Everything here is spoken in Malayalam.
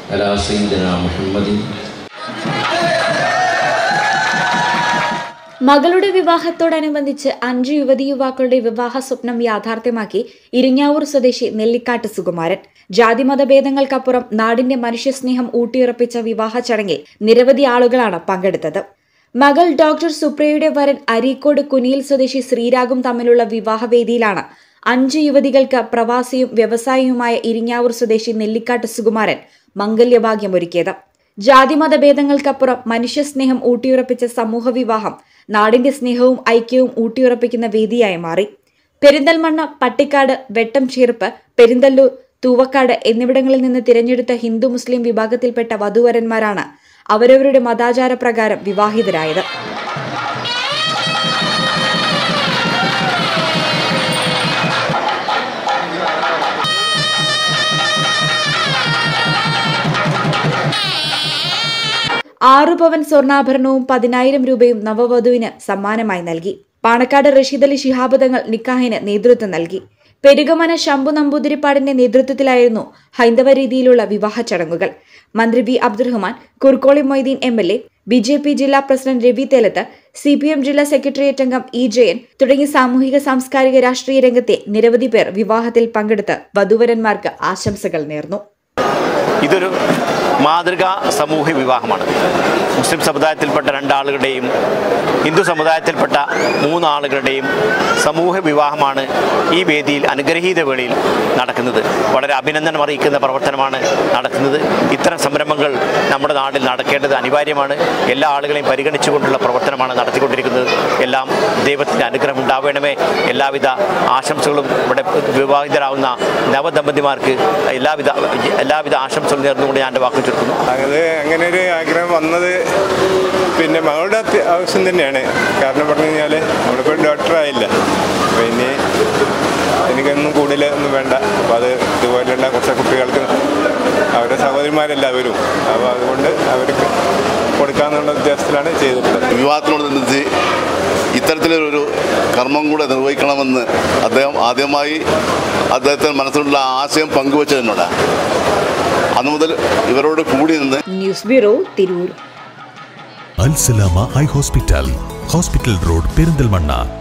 على سيدنا محمد മകളുടെ വിവാഹത്തോടനുബന്ധിച്ച് അഞ്ച് യുവതി യുവാക്കളുടെ വിവാഹ സ്വപ്നം യാഥാർത്ഥ്യമാക്കി ഇരിങ്ങാവൂർ സ്വദേശി നെല്ലിക്കാട്ട് സുകുമാരൻ ജാതിമത ഭേദങ്ങൾക്കപ്പുറം നാടിന്റെ മനുഷ്യസ്നേഹം ഊട്ടിയുറപ്പിച്ച വിവാഹ ചടങ്ങിൽ നിരവധി ആളുകളാണ് പങ്കെടുത്തത് മകൾ ഡോക്ടർ സുപ്രിയയുടെ വരൻ അരീക്കോട് കുനിയിൽ സ്വദേശി ശ്രീരാഗും തമ്മിലുള്ള വിവാഹവേദിയിലാണ് അഞ്ച് യുവതികൾക്ക് പ്രവാസിയും വ്യവസായിയുമായ ഇരിങ്ങാവൂർ സ്വദേശി നെല്ലിക്കാട്ട് സുകുമാരൻ മംഗല്യഭാഗ്യമൊരുക്കിയത് ജാതിമത ഭേദങ്ങൾക്കപ്പുറം മനുഷ്യസ്നേഹം ഊട്ടിയുറപ്പിച്ച സമൂഹ വിവാഹം നാടിന്റെ സ്നേഹവും ഐക്യവും ഊട്ടിയുറപ്പിക്കുന്ന വേദിയായി മാറി പെരിന്തൽമണ്ണ പട്ടിക്കാട് വെട്ടം ചീർപ്പ് പെരിന്തല്ലൂർ തൂവക്കാട് എന്നിവിടങ്ങളിൽ നിന്ന് തിരഞ്ഞെടുത്ത ഹിന്ദു മുസ്ലിം വിഭാഗത്തിൽപ്പെട്ട വധൂവരന്മാരാണ് അവരവരുടെ മതാചാര പ്രകാരം വിവാഹിതരായത് ആറു പവൻ സ്വർണ്ണാഭരണവും പതിനായിരം രൂപയും നവവധുവിന് സമ്മാനമായി നൽകി പാണക്കാട് റഷീദ് അലി ശിഹാബ് തങ്ങൾ നിക്കാഹിന് നേതൃത്വം നൽകി പെരുകമന ശംഭു നമ്പൂതിരിപ്പാടിന്റെ നേതൃത്വത്തിലായിരുന്നു ഹൈന്ദവ രീതിയിലുള്ള വിവാഹ ചടങ്ങുകൾ മന്ത്രി V Abdurahman Kurukkoli Moideen M L A B J P ജില്ലാ president Ravi Thelath C P M ജില്ലാ സെക്രട്ടേറിയറ്റ് അംഗം ഇ ജയൻ തുടങ്ങി സാമൂഹിക സാംസ്കാരിക രാഷ്ട്രീയ രംഗത്തെ നിരവധി പേർ വിവാഹത്തിൽ പങ്കെടുത്ത് വധുവരന്മാർക്ക് ആശംസകൾ നേർന്നു ഇതൊരു മാതൃകാ സമൂഹ വിവാഹമാണ് മുസ്ലിം സമുദായത്തിൽപ്പെട്ട രണ്ടാളുകളുടെയും ഹിന്ദു സമുദായത്തിൽപ്പെട്ട മൂന്നാളുകളുടെയും സമൂഹ വിവാഹമാണ് ഈ വേദിയിൽ അനുഗ്രഹീത വേളയിൽ നടക്കുന്നത് വളരെ അഭിനന്ദനം അറിയിക്കുന്ന പ്രവർത്തനമാണ് നടക്കുന്നത് ഇത്തരം സംരംഭങ്ങൾ നമ്മുടെ നാട്ടിൽ നടക്കേണ്ടത് അനിവാര്യമാണ് എല്ലാ ആളുകളെയും പരിഗണിച്ചുകൊണ്ടുള്ള പ്രവർത്തനമാണ് നടത്തിക്കൊണ്ടിരിക്കുന്നത് എല്ലാം ദൈവത്തിൻ്റെ അനുഗ്രഹം ഉണ്ടാവണമേ എല്ലാവിധ ആശംസകളും ഇവിടെ വിവാഹിതരാകുന്ന നവദമ്പതിമാർക്ക് എല്ലാവിധ എല്ലാവിധ ആശംസകൾ നേർന്നുകൊണ്ട് ഞാൻ എൻ്റെ വാക്ക് ചുരുക്കുന്നു അത് അങ്ങനെ ഒരു ആഗ്രഹം വന്നത് പിന്നെ മകളുടെ അത്യ- ആവശ്യം തന്നെയാണ് കാരണം പറഞ്ഞു കഴിഞ്ഞാൽ നമ്മളിപ്പോൾ ഡോക്ടറായില്ല അപ്പോൾ ഇനി എനിക്കൊന്നും കൂടുതൽ ഒന്നും വേണ്ട അപ്പോൾ അത് ഇതുപോലെയുള്ള കുറച്ച് കുട്ടികൾക്ക് അവരുടെ സഹോദരിമാരെല്ലാവരും അപ്പോൾ അതുകൊണ്ട് അവർക്ക് കൊടുക്കാന്നുള്ള ഉദ്ദേശത്തിലാണ് ചെയ്തിട്ടുള്ളത് വിവാഹത്തിനോടനുബന്ധിച്ച് ഇത്തരത്തിലൊരു കർമ്മം കൂടെ നിർവഹിക്കണമെന്ന് അദ്ദേഹം ആദ്യമായി അദ്ദേഹത്തിന് മനസ്സിലുള്ള ആശയം പങ്കുവച്ചതിനോട് അന്നു മുതൽ ഇവരോട് കൂടി നിന്ന് news bureau Tirur Alsalama eye hospital hospital road Perinthalmanna